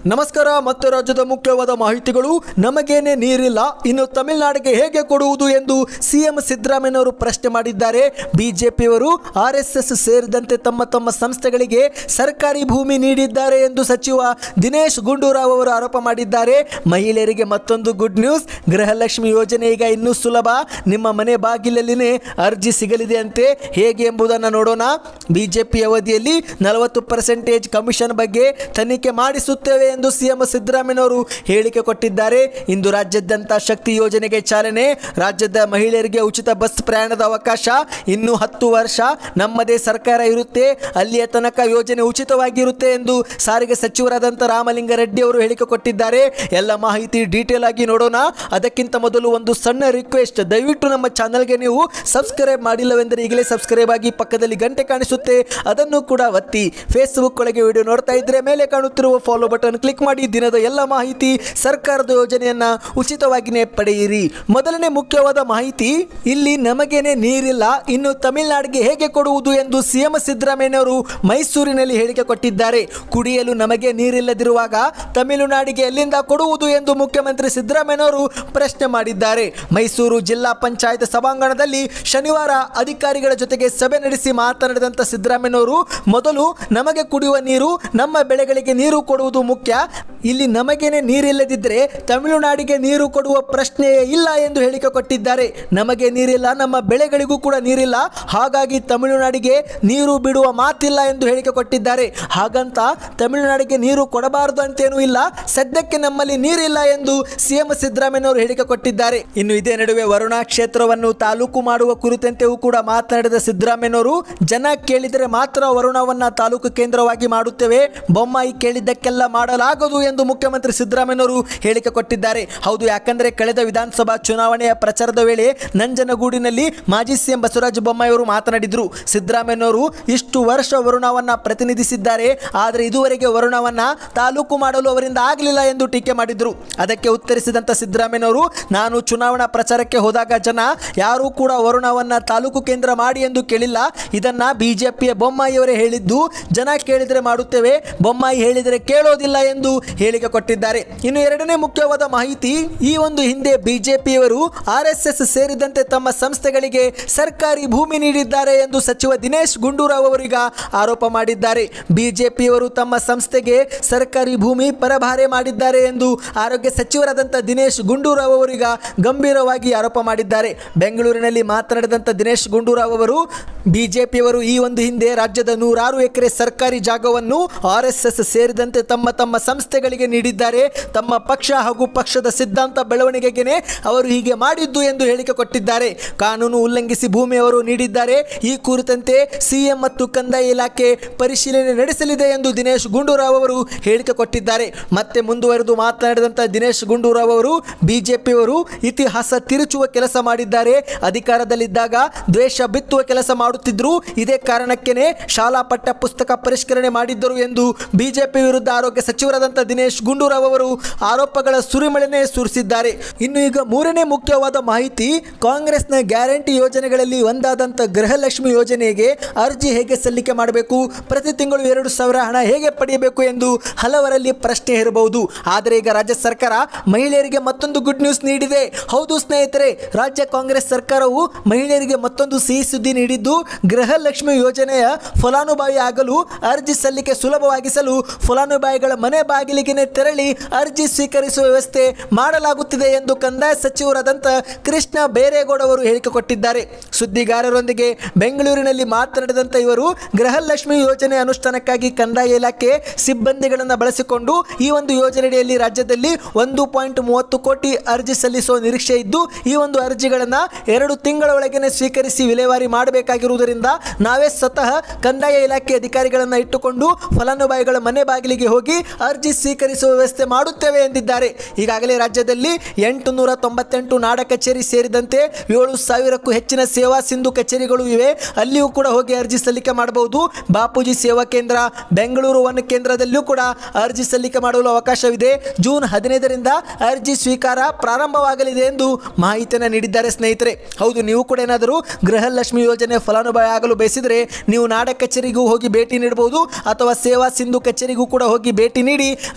ನಮಸ್ಕಾರ ಮತ್ತೆ ರಾಜ್ಯದ ಮುಖ್ಯವಾದ ಮಾಹಿತಿಗಳು ನಮಗೇನೆ ನೀರಿಲ್ಲ ಇನ್ನು ತಮಿಳುನಾಡಿಗೆ ಹೇಗೆ ಕೊಡುವುದು ಎಂದು ಸಿಎಂ ಸಿದ್ದರಾಮಯ್ಯನವರು ಪ್ರಶ್ನೆ ಮಾಡಿದ್ದಾರೆ ಬಿಜೆಪಿಯವರು ಆರ್ ಎಸ್ ಎಸ್ ಸೇರಿದಂತೆ ತಮ್ಮ ತಮ್ಮ ಸಂಸ್ಥೆಗಳಿಗೆ ಸರ್ಕಾರಿ ಭೂಮಿ ನೀಡಿದ್ದಾರೆ ಎಂದು ಸಚಿವ ದಿನೇಶ್ ಗುಂಡೂರಾವ್ ಅವರು ಆರೋಪ ಮಾಡಿದ್ದಾರೆ ಮಹಿಳೆಯರಿಗೆ ಮತ್ತೊಂದು ಗುಡ್ ನ್ಯೂಸ್ ಗೃಹಲಕ್ಷ್ಮಿ ಯೋಜನೆ ಈಗ ಇನ್ನೂ ಸುಲಭ ನಿಮ್ಮ ಮನೆ ಬಾಗಿಲಲ್ಲಿನೇ ಅರ್ಜಿ ಸಿಗಲಿದೆ ಅಂತೆ ಹೇಗೆ ಎಂಬುದನ್ನು ನೋಡೋಣ ಬಿಜೆಪಿ ಅವಧಿಯಲ್ಲಿ ನಲವತ್ತು ಪರ್ಸೆಂಟೇಜ್ ಕಮಿಷನ್ ಬಗ್ಗೆ ತನಿಖೆ ಮಾಡಿಸುತ್ತೇವೆ ಎಂದು ಸಿಎಂ ಸಿದ್ದರಾಮಯ್ಯನವರು ಹೇಳಿಕೆ ಕೊಟ್ಟಿದ್ದಾರೆ ಇಂದು ರಾಜ್ಯಾದ್ಯಂತ ಶಕ್ತಿ ಯೋಜನೆಗೆ ಚಾಲನೆ ರಾಜ್ಯದ ಮಹಿಳೆಯರಿಗೆ ಉಚಿತ ಬಸ್ ಪ್ರಯಾಣದ ಅವಕಾಶ ಇನ್ನು ಹತ್ತು ವರ್ಷ ನಮ್ಮದೇ ಸರ್ಕಾರ ಇರುತ್ತೆ ಅಲ್ಲಿಯ ತನಕ ಯೋಜನೆ ಉಚಿತವಾಗಿರುತ್ತೆ ಎಂದು ಸಾರಿಗೆ ಸಚಿವರಾದಂಥ ರಾಮಲಿಂಗಾರೆಡ್ಡಿ ಅವರು ಹೇಳಿಕೆ ಕೊಟ್ಟಿದ್ದಾರೆ ಎಲ್ಲ ಮಾಹಿತಿ ಡೀಟೇಲ್ ಆಗಿ ನೋಡೋಣ ಅದಕ್ಕಿಂತ ಮೊದಲು ಒಂದು ಸಣ್ಣ ರಿಕ್ವೆಸ್ಟ್ ದಯವಿಟ್ಟು ನಮ್ಮ ಚಾನಲ್ಗೆ ನೀವು ಸಬ್ಸ್ಕ್ರೈಬ್ ಮಾಡಿಲ್ಲವೆಂದರೆ ಈಗಲೇ ಸಬ್ಸ್ಕ್ರೈಬ್ ಆಗಿ ಪಕ್ಕದಲ್ಲಿ ಗಂಟೆ ಕಾಣಿಸುತ್ತೆ ಅದನ್ನು ಕೂಡ ಒತ್ತಿ ಫೇಸ್ಬುಕ್ ಒಳಗೆ ವಿಡಿಯೋ ನೋಡ್ತಾ ಇದ್ರೆ ಮೇಲೆ ಕಾಣುತ್ತಿರುವ ಫಾಲೋ ಬಟನ್ ಕ್ಲಿಕ್ ಮಾಡಿ ದಿನದ ಎಲ್ಲ ಮಾಹಿತಿ ಸರ್ಕಾರದ ಯೋಜನೆಯನ್ನ ಉಚಿತವಾಗಿಯೇ ಪಡೆಯಿರಿ ಮೊದಲನೇ ಮುಖ್ಯವಾದ ಮಾಹಿತಿ ಇಲ್ಲಿ ನಮಗೇನೆ ನೀರಿಲ್ಲ ಇನ್ನು ತಮಿಳುನಾಡಿಗೆ ಹೇಗೆ ಕೊಡುವುದು ಎಂದು ಸಿಎಂ ಸಿದ್ದರಾಮಯ್ಯನವರು ಮೈಸೂರಿನಲ್ಲಿ ಹೇಳಿಕೆ ಕೊಟ್ಟಿದ್ದಾರೆ ಕುಡಿಯಲು ನಮಗೆ ನೀರಿಲ್ಲದಿರುವಾಗ ತಮಿಳುನಾಡಿಗೆ ಎಲ್ಲಿಂದ ಕೊಡುವುದು ಎಂದು ಮುಖ್ಯಮಂತ್ರಿ ಸಿದ್ದರಾಮಯ್ಯನವರು ಪ್ರಶ್ನೆ ಮಾಡಿದ್ದಾರೆ ಮೈಸೂರು ಜಿಲ್ಲಾ ಪಂಚಾಯತ್ ಸಭಾಂಗಣದಲ್ಲಿ ಶನಿವಾರ ಅಧಿಕಾರಿಗಳ ಜೊತೆಗೆ ಸಭೆ ನಡೆಸಿ ಮಾತನಾಡಿದಂಥ ಸಿದ್ದರಾಮಯ್ಯನವರು ಮೊದಲು ನಮಗೆ ಕುಡಿಯುವ ನೀರು ನಮ್ಮ ಬೆಳೆಗಳಿಗೆ ನೀರು ಕೊಡುವುದು ಮುಖ್ಯ ಇಲ್ಲಿ ನಮಗೇನೆ ನೀರಿಲ್ಲದಿದ್ದರೆ ತಮಿಳುನಾಡಿಗೆ ನೀರು ಕೊಡುವ ಪ್ರಶ್ನೆಯೇ ಇಲ್ಲ ಎಂದು ಹೇಳಿಕೆ ಕೊಟ್ಟಿದ್ದಾರೆ ನಮಗೆ ನೀರಿಲ್ಲ ನಮ್ಮ ಬೆಳೆಗಳಿಗೂ ಕೂಡ ನೀರಿಲ್ಲ ಹಾಗಾಗಿ ತಮಿಳುನಾಡಿಗೆ ನೀರು ಬಿಡುವ ಮಾತಿಲ್ಲ ಎಂದು ಹೇಳಿಕೆ ಕೊಟ್ಟಿದ್ದಾರೆ ಹಾಗಂತ ತಮಿಳುನಾಡಿಗೆ ನೀರು ಕೊಡಬಾರದು ಅಂತೇನೂ ಇಲ್ಲ ಸದ್ಯಕ್ಕೆ ನಮ್ಮಲ್ಲಿ ನೀರಿಲ್ಲ ಎಂದು ಸಿಎಂ ಸಿದ್ದರಾಮಯ್ಯನವರು ಹೇಳಿಕೆ ಕೊಟ್ಟಿದ್ದಾರೆ ಇನ್ನು ಇದೇ ನಡುವೆ ವರುಣಾ ಕ್ಷೇತ್ರವನ್ನು ತಾಲೂಕು ಮಾಡುವ ಕುರಿತಂತೆಯೂ ಕೂಡ ಮಾತನಾಡಿದ ಸಿದ್ದರಾಮಯ್ಯನವರು ಜನ ಕೇಳಿದರೆ ಮಾತ್ರ ವರುಣವನ್ನ ತಾಲೂಕು ಕೇಂದ್ರವಾಗಿ ಮಾಡುತ್ತೇವೆ ಬೊಮ್ಮಾಯಿ ಕೇಳಿದ್ದಕ್ಕೆಲ್ಲ ಮಾಡಲಾಗದು ಎಂದು ಮುಖ್ಯಮಂತ್ರಿ ಸಿದ್ದರಾಮಯ್ಯನವರು ಹೇಳಿಕೆ ಕೊಟ್ಟಿದ್ದಾರೆ ಹೌದು ಯಾಕಂದ್ರೆ ಕಳೆದ ವಿಧಾನಸಭಾ ಚುನಾವಣೆಯ ಪ್ರಚಾರದ ವೇಳೆ ನಂಜನಗೂಡಿನಲ್ಲಿ ಮಾಜಿ ಸಿಎಂ ಬಸವರಾಜ ಬೊಮ್ಮಾಯಿ ಅವರು ಮಾತನಾಡಿದ್ರು ಸಿದ್ದರಾಮಯ್ಯನವರು ಇಷ್ಟು ವರ್ಷ ವರುಣವನ್ನ ಪ್ರತಿನಿಧಿಸಿದ್ದಾರೆ ಆದರೆ ಇದುವರೆಗೆ ವರುಣವನ್ನ ತಾಲೂಕು ಮಾಡಲು ಅವರಿಂದ ಆಗಲಿಲ್ಲ ಎಂದು ಟೀಕೆ ಮಾಡಿದ್ರು ಅದಕ್ಕೆ ಉತ್ತರಿಸಿದಂತ ಸಿದ್ದರಾಮಯ್ಯನವರು ನಾನು ಚುನಾವಣಾ ಪ್ರಚಾರಕ್ಕೆ ಹೋದಾಗ ಜನ ಯಾರೂ ಕೂಡ ವರುಣವನ್ನ ತಾಲೂಕು ಕೇಂದ್ರ ಮಾಡಿ ಎಂದು ಕೇಳಿಲ್ಲ ಇದನ್ನ ಬಿಜೆಪಿಯ ಬೊಮ್ಮಾಯಿಯವರೇ ಹೇಳಿದ್ದು ಜನ ಕೇಳಿದರೆ ಮಾಡುತ್ತೇವೆ ಬೊಮ್ಮಾಯಿ ಹೇಳಿದರೆ ಕೇಳೋದಿಲ್ಲ ಎಂದು ಹೇಳಿಕೆ ಕೊಟ್ಟಿದ್ದಾರೆ ಇನ್ನು ಎರಡನೇ ಮುಖ್ಯವಾದ ಮಾಹಿತಿ ಈ ಒಂದು ಹಿಂದೆ ಬಿಜೆಪಿಯವರು ಆರ್ ಎಸ್ ಎಸ್ ಸೇರಿದಂತೆ ತಮ್ಮ ಸಂಸ್ಥೆಗಳಿಗೆ ಸರ್ಕಾರಿ ಭೂಮಿ ನೀಡಿದ್ದಾರೆ ಎಂದು ಸಚಿವ ದಿನೇಶ್ ಗುಂಡೂರಾವ್ ಅವರೀಗ ಆರೋಪ ಮಾಡಿದ್ದಾರೆ ಬಿಜೆಪಿಯವರು ತಮ್ಮ ಸಂಸ್ಥೆಗೆ ಸರ್ಕಾರಿ ಭೂಮಿ ಪರಭಾರೆ ಮಾಡಿದ್ದಾರೆ ಎಂದು ಆರೋಗ್ಯ ಸಚಿವರಾದಂಥ ದಿನೇಶ್ ಗುಂಡೂರಾವ್ ಅವರೀಗ ಗಂಭೀರವಾಗಿ ಆರೋಪ ಮಾಡಿದ್ದಾರೆ ಬೆಂಗಳೂರಿನಲ್ಲಿ ಮಾತನಾಡಿದಂಥ ದಿನೇಶ್ ಗುಂಡೂರಾವ್ ಅವರು ಬಿಜೆಪಿಯವರು ಈ ಒಂದು ಹಿಂದೆ ರಾಜ್ಯದ ನೂರಾರು ಎಕರೆ ಸರ್ಕಾರಿ ಜಾಗವನ್ನು ಆರ್ ಎಸ್ ಎಸ್ ಸೇರಿದಂತೆ ತಮ್ಮ ತಮ್ಮ ಸಂಸ್ಥೆಗಳಿಗೆ ನೀಡಿದ್ದಾರೆ ತಮ್ಮ ಪಕ್ಷ ಹಾಗೂ ಪಕ್ಷದ ಸಿದ್ಧಾಂತ ಬೆಳವಣಿಗೆಗೆ ಅವರು ಹೀಗೆ ಮಾಡಿದ್ದು ಎಂದು ಹೇಳಿಕೆ ಕೊಟ್ಟಿದ್ದಾರೆ ಕಾನೂನು ಉಲ್ಲಂಘಿಸಿ ಭೂಮಿ ಅವರು ನೀಡಿದ್ದಾರೆ ಈ ಕುರಿತಂತೆ ಸಿಎಂ ಮತ್ತು ಕಂದಾಯ ಇಲಾಖೆ ಪರಿಶೀಲನೆ ನಡೆಸಲಿದೆ ಎಂದು ದಿನೇಶ್ ಗುಂಡೂರಾವ್ ಅವರು ಹೇಳಿಕೆ ಕೊಟ್ಟಿದ್ದಾರೆ ಮತ್ತೆ ಮುಂದುವರೆದು ಮಾತನಾಡಿದಂಥ ದಿನೇಶ್ ಗುಂಡೂರಾವ್ ಅವರು ಬಿಜೆಪಿಯವರು ಇತಿಹಾಸ ತಿರುಚುವ ಕೆಲಸ ಮಾಡಿದ್ದಾರೆ ಅಧಿಕಾರದಲ್ಲಿದ್ದಾಗ ದ್ವೇಷ ಬಿತ್ತುವ ಕೆಲಸ ಮಾಡುತ್ತಿದ್ರು ಇದೇ ಕಾರಣಕ್ಕೇನೆ ಶಾಲಾ ಪಠ್ಯ ಪುಸ್ತಕ ಪರಿಷ್ಕರಣೆ ಮಾಡಿದ್ದರು ಎಂದು ಬಿಜೆಪಿ ವಿರುದ್ಧ ಆರೋಗ್ಯ ಸಚಿವರಾದಂಥ ದಿನೇಶ್ ಗುಂಡೂರಾವ್ ಅವರು ಆರೋಪಗಳ ಸುರಿಮಳೆನೆ ಸುರಿಸಿದ್ದಾರೆ ಇನ್ನು ಈಗ ಮೂರನೇ ಮುಖ್ಯವಾದ ಮಾಹಿತಿ ಕಾಂಗ್ರೆಸ್ನ ಗ್ಯಾರಂಟಿ ಯೋಜನೆಗಳಲ್ಲಿ ಒಂದಾದಂಥ ಗೃಹಲಕ್ಷ್ಮಿ ಯೋಜನೆಗೆ ಅರ್ಜಿ ಹೇಗೆ ಸಲ್ಲಿಕೆ ಮಾಡಬೇಕು ಪ್ರತಿ ತಿಂಗಳು ಎರಡು ಸಾವಿರ ಹಣ ಹೇಗೆ ಪಡೆಯಬೇಕು ಎಂದು ಹಲವರಲ್ಲಿ ಪ್ರಶ್ನೆ ಇರಬಹುದು ಆದರೆ ಈಗ ರಾಜ್ಯ ಸರ್ಕಾರ ಮಹಿಳೆಯರಿಗೆ ಮತ್ತೊಂದು ಗುಡ್ ನ್ಯೂಸ್ ನೀಡಿದೆ ಹೌದು ಸ್ನೇಹಿತರೆ ರಾಜ್ಯ ಕಾಂಗ್ರೆಸ್ ಸರ್ಕಾರವು ಮಹಿಳೆಯರಿಗೆ ಮತ್ತೊಂದು ಸಿಹಿ ಸುದ್ದಿ ನೀಡಿದ್ದು ಗೃಹಲಕ್ಷ್ಮಿ ಯೋಜನೆಯ ಫಲಾನುಭವಿ ಆಗಲು ಅರ್ಜಿ ಸಲ್ಲಿಕೆ ಸುಲಭವಾಗಿಸಲು ಫಲಾನುಭವಿಗಳ ಮನೆ ಬಾಗಿಲಿಗೆ ತೆರಳಿ ಅರ್ಜಿ ಸ್ವೀಕರಿಸುವ ವ್ಯವಸ್ಥೆ ಮಾಡಲಾಗುತ್ತಿದೆ ಎಂದು ಕಂದಾಯ ಸಚಿವರಾದಂಥ ಕೃಷ್ಣ ಬೈರೇಗೌಡ ಅವರು ಹೇಳಿಕೆ ಕೊಟ್ಟಿದ್ದಾರೆ ಸುದ್ದಿಗಾರರೊಂದಿಗೆ ಬೆಂಗಳೂರಿನಲ್ಲಿ ಮಾತನಾಡಿದಂಥ ಇವರು ಗೃಹಲಕ್ಷ್ಮಿ ಯೋಜನೆ ಅನುಷ್ಠಾನಕ್ಕಾಗಿ ಕಂದಾಯ ಇಲಾಖೆ ಸಿಬ್ಬಂದಿಗಳನ್ನು ಬಳಸಿಕೊಂಡು ಈ ಒಂದು ಯೋಜನೆಯಡಿಯಲ್ಲಿ ರಾಜ್ಯದಲ್ಲಿ ಒಂದು ಪಾಯಿಂಟ್ ಮೂವತ್ತು ಕೋಟಿ ಅರ್ಜಿ ಸಲ್ಲಿಸುವ ನಿರೀಕ್ಷೆ ಇದ್ದು ಈ ಒಂದು ಅರ್ಜಿಗಳನ್ನು ಎರಡು ತಿಂಗಳ ಒಳಗೇನೆ ಸ್ವೀಕರಿಸಿ ವಿಲೇವಾರಿ ಮಾಡಬೇಕಾಗಿರುವುದರಿಂದ ನಾವೇ ಸ್ವತಃ ಕಂದಾಯ ಇಲಾಖೆ ಅಧಿಕಾರಿಗಳನ್ನು ಇಟ್ಟುಕೊಂಡು ಫಲಾನುಭವಿಗಳ ಮನೆ ಬಾಗಿಲಿಗೆ ಹೋಗಿ ಅರ್ಜಿ ಸ್ವೀಕರಿಸುವ ವ್ಯವಸ್ಥೆ ಮಾಡುತ್ತೇವೆ ಎಂದಿದ್ದಾರೆ ಈಗಾಗಲೇ ರಾಜ್ಯದಲ್ಲಿ ಎಂಟು ನೂರ ತೊಂಬತ್ತೆಂಟು ನಾಡ ಕಚೇರಿ ಸೇರಿದಂತೆ ಏಳು ಸಾವಿರಕ್ಕೂ ಹೆಚ್ಚಿನ ಸೇವಾ ಸಿಂಧು ಕಚೇರಿಗಳು ಇವೆ ಅಲ್ಲಿಯೂ ಕೂಡ ಹೋಗಿ ಅರ್ಜಿ ಸಲ್ಲಿಕೆ ಮಾಡಬಹುದು ಬಾಪೂಜಿ ಸೇವಾ ಕೇಂದ್ರ ಬೆಂಗಳೂರು ಒನ್ ಕೇಂದ್ರದಲ್ಲಿಯೂ ಕೂಡ ಅರ್ಜಿ ಸಲ್ಲಿಕೆ ಮಾಡಲು ಅವಕಾಶವಿದೆ ಜೂನ್ ಹದಿನೈದರಿಂದ ಅರ್ಜಿ ಸ್ವೀಕಾರ ಪ್ರಾರಂಭವಾಗಲಿದೆ ಎಂದು ಮಾಹಿತಿಯನ್ನು ನೀಡಿದ್ದಾರೆ ಸ್ನೇಹಿತರೆ ಹೌದು ನೀವು ಕೂಡ ಏನಾದರೂ ಗೃಹಲಕ್ಷ್ಮಿ ಯೋಜನೆ ಫಲಾನುಭವಿ ಆಗಲು ಬಯಸಿದರೆ ನೀವು ನಾಡ ಕಚೇರಿಗೂ ಹೋಗಿ ಭೇಟಿ ನೀಡಬಹುದು ಅಥವಾ ಸೇವಾ ಸಿಂಧು ಕಚೇರಿಗೂ ಕೂಡ ಹೋಗಿ ಭೇಟಿ ನೀಡಿ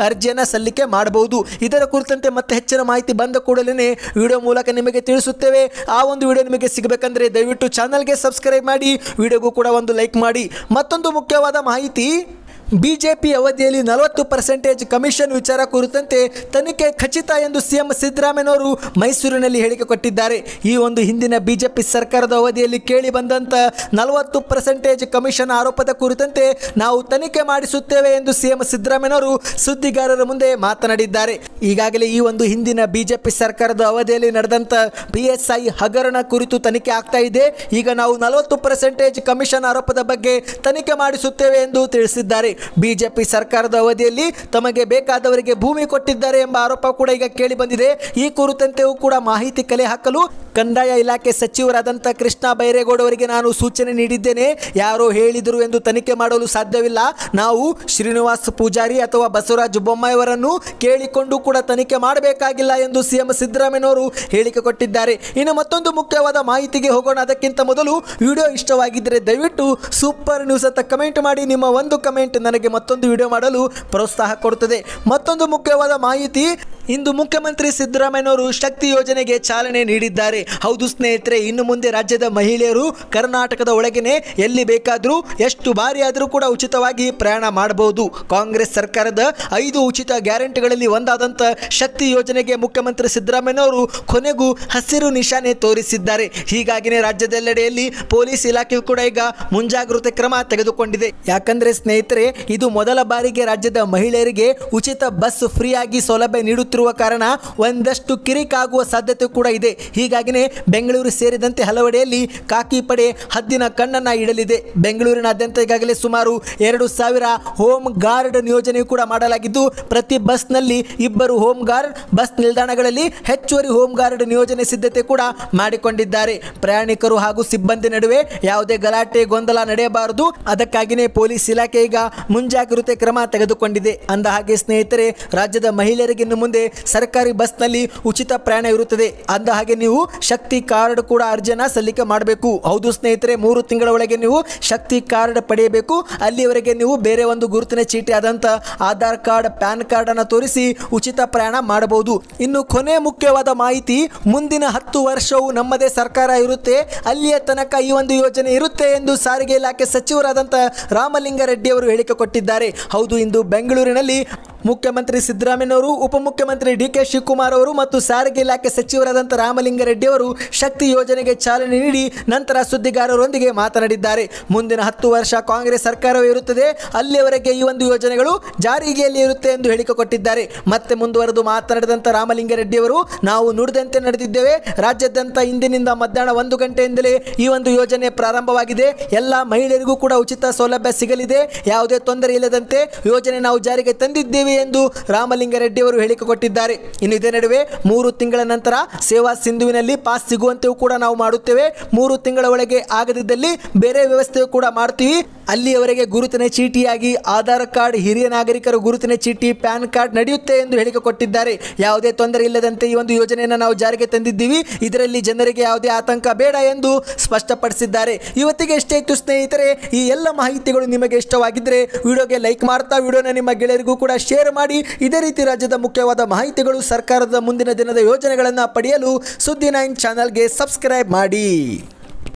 ಅರ್ಜಿಯನ್ನು ಸಲ್ಲಿಕೆ ಮಾಡಬಹುದು ಇದರ ಕುರಿತಂತೆ ಮತ್ತೆ ಹೆಚ್ಚಿನ ಮಾಹಿತಿ ಬಂದ ಕೂಡಲೇ ವಿಡಿಯೋ ಮೂಲಕ ನಿಮಗೆ ತಿಳಿಸುತ್ತೇವೆ ಆ ಒಂದು ವಿಡಿಯೋ ನಿಮಗೆ ಸಿಗಬೇಕಂದ್ರೆ ದಯವಿಟ್ಟು ಚಾನಲ್ಗೆ ಸಬ್ಸ್ಕ್ರೈಬ್ ಮಾಡಿ ವಿಡಿಯೋಗೂ ಕೂಡ ಒಂದು ಲೈಕ್ ಮಾಡಿ ಮತ್ತೊಂದು ಮುಖ್ಯವಾದ ಮಾಹಿತಿ ಬಿಜೆಪಿ ಅವಧಿಯಲ್ಲಿ ನಲವತ್ತು ಪರ್ಸೆಂಟೇಜ್ ಕಮಿಷನ್ ವಿಚಾರ ಕುರಿತಂತೆ ತನಿಖೆ ಖಚಿತ ಎಂದು ಸಿಎಂ ಸಿದ್ದರಾಮಯ್ಯನವರು ಮೈಸೂರಿನಲ್ಲಿ ಹೇಳಿಕೆ ಕೊಟ್ಟಿದ್ದಾರೆ ಈ ಒಂದು ಹಿಂದಿನ ಬಿಜೆಪಿ ಸರ್ಕಾರದ ಅವಧಿಯಲ್ಲಿ ಕೇಳಿ ಬಂದಂತ ನಲವತ್ತು ಪರ್ಸೆಂಟೇಜ್ ಕಮಿಷನ್ ಆರೋಪದ ಕುರಿತಂತೆ ನಾವು ತನಿಖೆ ಮಾಡಿಸುತ್ತೇವೆ ಎಂದು ಸಿಎಂ ಸಿದ್ದರಾಮಯ್ಯನವರು ಸುದ್ದಿಗಾರರ ಮುಂದೆ ಮಾತನಾಡಿದ್ದಾರೆ ಈಗಾಗಲೇ ಈ ಒಂದು ಹಿಂದಿನ ಬಿಜೆಪಿ ಸರ್ಕಾರದ ಅವಧಿಯಲ್ಲಿ ನಡೆದಂತ ಪಿಎಸ್ಐ ಹಗರಣ ಕುರಿತು ತನಿಖೆ ಆಗ್ತಾ ಇದೆ ಈಗ ನಾವು ನಲವತ್ತು ಪರ್ಸೆಂಟೇಜ್ ಕಮಿಷನ್ ಆರೋಪದ ಬಗ್ಗೆ ತನಿಖೆ ಮಾಡಿಸುತ್ತೇವೆ ಎಂದು ತಿಳಿಸಿದ್ದಾರೆ ಬಿಜೆಪಿ ಸರ್ಕಾರದ ಅವಧಿಯಲ್ಲಿ ತಮಗೆ ಬೇಕಾದವರಿಗೆ ಭೂಮಿ ಕೊಟ್ಟಿದ್ದಾರೆ ಎಂಬ ಆರೋಪ ಕೂಡ ಈಗ ಕೇಳಿ ಬಂದಿದೆ ಈ ಕುರಿತಂತೆಯೂ ಕೂಡ ಮಾಹಿತಿ ಕಲೆ ಹಾಕಲು ಕಂದಾಯ ಇಲಾಖೆ ಸಚಿವರಾದಂಥ ಕೃಷ್ಣ ಬೈರೇಗೌಡ ಅವರಿಗೆ ನಾನು ಸೂಚನೆ ನೀಡಿದ್ದೇನೆ ಯಾರೋ ಹೇಳಿದರು ಎಂದು ತನಿಖೆ ಮಾಡಲು ಸಾಧ್ಯವಿಲ್ಲ ನಾವು ಶ್ರೀನಿವಾಸ್ ಪೂಜಾರಿ ಅಥವಾ ಬಸವರಾಜ ಬೊಮ್ಮಾಯಿಯವರನ್ನು ಕೇಳಿಕೊಂಡು ಕೂಡ ತನಿಖೆ ಮಾಡಬೇಕಾಗಿಲ್ಲ ಎಂದು ಸಿಎಂ ಸಿದ್ದರಾಮಯ್ಯನವರು ಹೇಳಿಕೆ ಕೊಟ್ಟಿದ್ದಾರೆ ಇನ್ನು ಮತ್ತೊಂದು ಮುಖ್ಯವಾದ ಮಾಹಿತಿಗೆ ಹೋಗೋಣ ಅದಕ್ಕಿಂತ ಮೊದಲು ವಿಡಿಯೋ ಇಷ್ಟವಾಗಿದ್ದರೆ ದಯವಿಟ್ಟು ಸೂಪರ್ ನ್ಯೂಸ್ ಅಂತ ಕಮೆಂಟ್ ಮಾಡಿ ನಿಮ್ಮ ಒಂದು ಕಮೆಂಟ್ ನನಗೆ ಮತ್ತೊಂದು ವಿಡಿಯೋ ಮಾಡಲು ಪ್ರೋತ್ಸಾಹ ಕೊಡುತ್ತದೆ ಮತ್ತೊಂದು ಮುಖ್ಯವಾದ ಮಾಹಿತಿ ಇಂದು ಮುಖ್ಯಮಂತ್ರಿ ಸಿದ್ದರಾಮಯ್ಯನವರು ಶಕ್ತಿ ಯೋಜನೆಗೆ ಚಾಲನೆ ನೀಡಿದ್ದಾರೆ ಹೌದು ಸ್ನೇಹಿತರೆ ಇನ್ನು ಮುಂದೆ ರಾಜ್ಯದ ಮಹಿಳೆಯರು ಕರ್ನಾಟಕದ ಒಳಗೇನೆ ಎಲ್ಲಿ ಬೇಕಾದರೂ ಎಷ್ಟು ಬಾರಿ ಆದರೂ ಕೂಡ ಉಚಿತವಾಗಿ ಪ್ರಯಾಣ ಮಾಡಬಹುದು ಕಾಂಗ್ರೆಸ್ ಸರ್ಕಾರದ ಐದು ಉಚಿತ ಗ್ಯಾರಂಟಿಗಳಲ್ಲಿ ಒಂದಾದಂಥ ಶಕ್ತಿ ಯೋಜನೆಗೆ ಮುಖ್ಯಮಂತ್ರಿ ಸಿದ್ದರಾಮಯ್ಯನವರು ಕೊನೆಗೂ ಹಸಿರು ನಿಶಾನೆ ತೋರಿಸಿದ್ದಾರೆ ಹೀಗಾಗಿನೇ ರಾಜ್ಯದೆಲ್ಲೆಡೆಯಲ್ಲಿ ಪೊಲೀಸ್ ಇಲಾಖೆಯು ಕೂಡ ಈಗ ಮುಂಜಾಗ್ರತೆ ಕ್ರಮ ತೆಗೆದುಕೊಂಡಿದೆ ಯಾಕಂದ್ರೆ ಸ್ನೇಹಿತರೆ ಇದು ಮೊದಲ ಬಾರಿಗೆ ರಾಜ್ಯದ ಮಹಿಳೆಯರಿಗೆ ಉಚಿತ ಬಸ್ ಫ್ರೀ ಆಗಿ ಸೌಲಭ್ಯ ನೀಡುತ್ತಿರುವ ಕಾರಣ ಒಂದಷ್ಟು ಕಿರಿಕಾಗುವ ಸಾಧ್ಯತೆ ಕೂಡ ಇದೆ ಹೀಗಾಗಿನೇ ಬೆಂಗಳೂರು ಸೇರಿದಂತೆ ಹಲವೆಡೆಯಲ್ಲಿ ಕಾಕಿ ಪಡೆ ಹದ್ದಿನ ಕಣ್ಣನ್ನ ಇಡಲಿದೆ ಬೆಂಗಳೂರಿನಾದ್ಯಂತ ಈಗಾಗಲೇ ಸುಮಾರು ಎರಡು ಸಾವಿರ ಹೋಮ್ ಗಾರ್ಡ್ ನಿಯೋಜನೆಯು ಕೂಡ ಮಾಡಲಾಗಿದ್ದು ಪ್ರತಿ ಬಸ್ನಲ್ಲಿ ಇಬ್ಬರು ಹೋಮ್ ಗಾರ್ಡ್ ಬಸ್ ನಿಲ್ದಾಣಗಳಲ್ಲಿ ಹೆಚ್ಚುವರಿ ಹೋಮ್ ಗಾರ್ಡ್ ನಿಯೋಜನೆ ಸಿದ್ಧತೆ ಕೂಡ ಮಾಡಿಕೊಂಡಿದ್ದಾರೆ ಪ್ರಯಾಣಿಕರು ಹಾಗೂ ಸಿಬ್ಬಂದಿ ನಡುವೆ ಯಾವುದೇ ಗಲಾಟೆ ಗೊಂದಲ ನಡೆಯಬಾರದು ಅದಕ್ಕಾಗಿಯೇ ಪೊಲೀಸ್ ಇಲಾಖೆ ಈಗ ಮುಂಜಾಗ್ರತೆ ಕ್ರಮ ತೆಗೆದುಕೊಂಡಿದೆ ಅಂದ ಹಾಗೆ ಸ್ನೇಹಿತರೆ ರಾಜ್ಯದ ಮಹಿಳೆಯರಿಗೆ ಇನ್ನು ಮುಂದೆ ಸರ್ಕಾರಿ ಬಸ್ನಲ್ಲಿ ಉಚಿತ ಪ್ರಯಾಣ ಇರುತ್ತದೆ ಅಂದ ಹಾಗೆ ನೀವು ಶಕ್ತಿ ಕಾರ್ಡ್ ಕೂಡ ಅರ್ಜಿಯನ್ನ ಸಲ್ಲಿಕೆ ಮಾಡಬೇಕು ಹೌದು ಸ್ನೇಹಿತರೆ ಮೂರು ತಿಂಗಳ ಒಳಗೆ ನೀವು ಶಕ್ತಿ ಕಾರ್ಡ್ ಪಡೆಯಬೇಕು ಅಲ್ಲಿಯವರೆಗೆ ನೀವು ಬೇರೆ ಒಂದು ಗುರುತಿನ ಚೀಟಿ ಆದಂತ ಆಧಾರ್ ಕಾರ್ಡ್ ಪ್ಯಾನ್ ಕಾರ್ಡ್ ಅನ್ನು ತೋರಿಸಿ ಉಚಿತ ಪ್ರಯಾಣ ಮಾಡಬಹುದು ಇನ್ನು ಕೊನೆ ಮುಖ್ಯವಾದ ಮಾಹಿತಿ ಮುಂದಿನ ಹತ್ತು ವರ್ಷವು ನಮ್ಮದೇ ಸರ್ಕಾರ ಇರುತ್ತೆ ಅಲ್ಲಿಯ ತನಕ ಈ ಒಂದು ಯೋಜನೆ ಇರುತ್ತೆ ಎಂದು ಸಾರಿಗೆ ಇಲಾಖೆ ಸಚಿವರಾದಂಥ ರಾಮಲಿಂಗಾರೆಡ್ಡಿ ಅವರು ಹೇಳಿಕೆ ಕೊಟ್ಟಿದ್ದಾರೆ ಹೌದು ಇಂದು ಬೆಂಗಳೂರಿನಲ್ಲಿ ಮುಖ್ಯಮಂತ್ರಿ ಸಿದ್ದರಾಮಯ್ಯನವರು ಉಪಮುಖ್ಯಮಂತ್ರಿ ಡಿ ಕೆ ಶಿವಕುಮಾರ್ ಅವರು ಮತ್ತು ಸಾರಿಗೆ ಇಲಾಖೆ ಸಚಿವರಾದಂಥ ರಾಮಲಿಂಗಾರೆಡ್ಡಿ ಅವರು ಶಕ್ತಿ ಯೋಜನೆಗೆ ಚಾಲನೆ ನೀಡಿ ನಂತರ ಸುದ್ದಿಗಾರರೊಂದಿಗೆ ಮಾತನಾಡಿದ್ದಾರೆ ಮುಂದಿನ ಹತ್ತು ವರ್ಷ ಕಾಂಗ್ರೆಸ್ ಸರ್ಕಾರವೇ ಇರುತ್ತದೆ ಅಲ್ಲಿಯವರೆಗೆ ಈ ಒಂದು ಯೋಜನೆಗಳು ಜಾರಿಗೆಯಲ್ಲಿ ಇರುತ್ತೆ ಎಂದು ಹೇಳಿಕೆ ಕೊಟ್ಟಿದ್ದಾರೆ ಮತ್ತೆ ಮುಂದುವರೆದು ಮಾತನಾಡಿದಂಥ ರಾಮಲಿಂಗಾರೆಡ್ಡಿ ಅವರು ನಾವು ನುಡಿದಂತೆ ನಡೆದಿದ್ದೇವೆ ರಾಜ್ಯಾದ್ಯಂತ ಇಂದಿನಿಂದ ಮಧ್ಯಾಹ್ನ ಒಂದು ಗಂಟೆಯಿಂದಲೇ ಈ ಒಂದು ಯೋಜನೆ ಪ್ರಾರಂಭವಾಗಿದೆ ಎಲ್ಲ ಮಹಿಳೆಯರಿಗೂ ಕೂಡ ಉಚಿತ ಸೌಲಭ್ಯ ಸಿಗಲಿದೆ ಯಾವುದೇ ತೊಂದರೆ ಇಲ್ಲದಂತೆ ಯೋಜನೆ ನಾವು ಜಾರಿಗೆ ತಂದಿದ್ದೇವೆ ಎಂದು ರಾಮಲಿಂಗಾರೆಡ್ಡಿ ಅವರು ಹೇಳಿಕೆ ಕೊಟ್ಟಿದ್ದಾರೆ ಇನ್ನು ಇದೇ ನಡುವೆ ಮೂರು ತಿಂಗಳ ನಂತರ ಸೇವಾ ಸಿಂಧುವಿನಲ್ಲಿ ಪಾಸ್ ಸಿಗುವಂತೆಯೂ ಕೂಡ ನಾವು ಮಾಡುತ್ತೇವೆ ಮೂರು ತಿಂಗಳ ಒಳಗೆ ಆಗದಿದ್ದಲ್ಲಿ ಬೇರೆ ವ್ಯವಸ್ಥೆಯು ಕೂಡ ಮಾಡ್ತೀವಿ ಅಲ್ಲಿಯವರೆಗೆ ಗುರುತಿನ ಚೀಟಿಯಾಗಿ ಆಧಾರ್ ಕಾರ್ಡ್ ಹಿರಿಯ ನಾಗರಿಕರ ಗುರುತಿನ ಚೀಟಿ ಪ್ಯಾನ್ ಕಾರ್ಡ್ ನಡೆಯುತ್ತೆ ಎಂದು ಹೇಳಿಕೆ ಕೊಟ್ಟಿದ್ದಾರೆ ಯಾವುದೇ ತೊಂದರೆ ಇಲ್ಲದಂತೆ ಈ ಒಂದು ಯೋಜನೆಯನ್ನು ನಾವು ಜಾರಿಗೆ ತಂದಿದ್ದೀವಿ ಇದರಲ್ಲಿ ಜನರಿಗೆ ಯಾವುದೇ ಆತಂಕ ಬೇಡ ಎಂದು ಸ್ಪಷ್ಟಪಡಿಸಿದ್ದಾರೆ ಇವತ್ತಿಗೆ ಎಷ್ಟೇ ಇತ್ತು ಸ್ನೇಹಿತರೆ ಈ ಎಲ್ಲ ಮಾಹಿತಿಗಳು ನಿಮಗೆ ಇಷ್ಟವಾಗಿದ್ದರೆ ವಿಡಿಯೋಗೆ ಲೈಕ್ ಮಾಡ್ತಾ ವಿಡಿಯೋನ ನಿಮ್ಮ ಗೆಳೆಯರಿಗೂ ಕೂಡ ಶೇರ್ ಮಾಡಿ ಇದೇ ರೀತಿ ರಾಜ್ಯದ ಮುಖ್ಯವಾದ ಮಾಹಿತಿಗಳು ಸರ್ಕಾರದ ಮುಂದಿನ ದಿನದ ಯೋಜನೆಗಳನ್ನು ಪಡೆಯಲು ಸುದ್ದಿ ನೈನ್ ಚಾನಲ್ಗೆ ಸಬ್ಸ್ಕ್ರೈಬ್ ಮಾಡಿ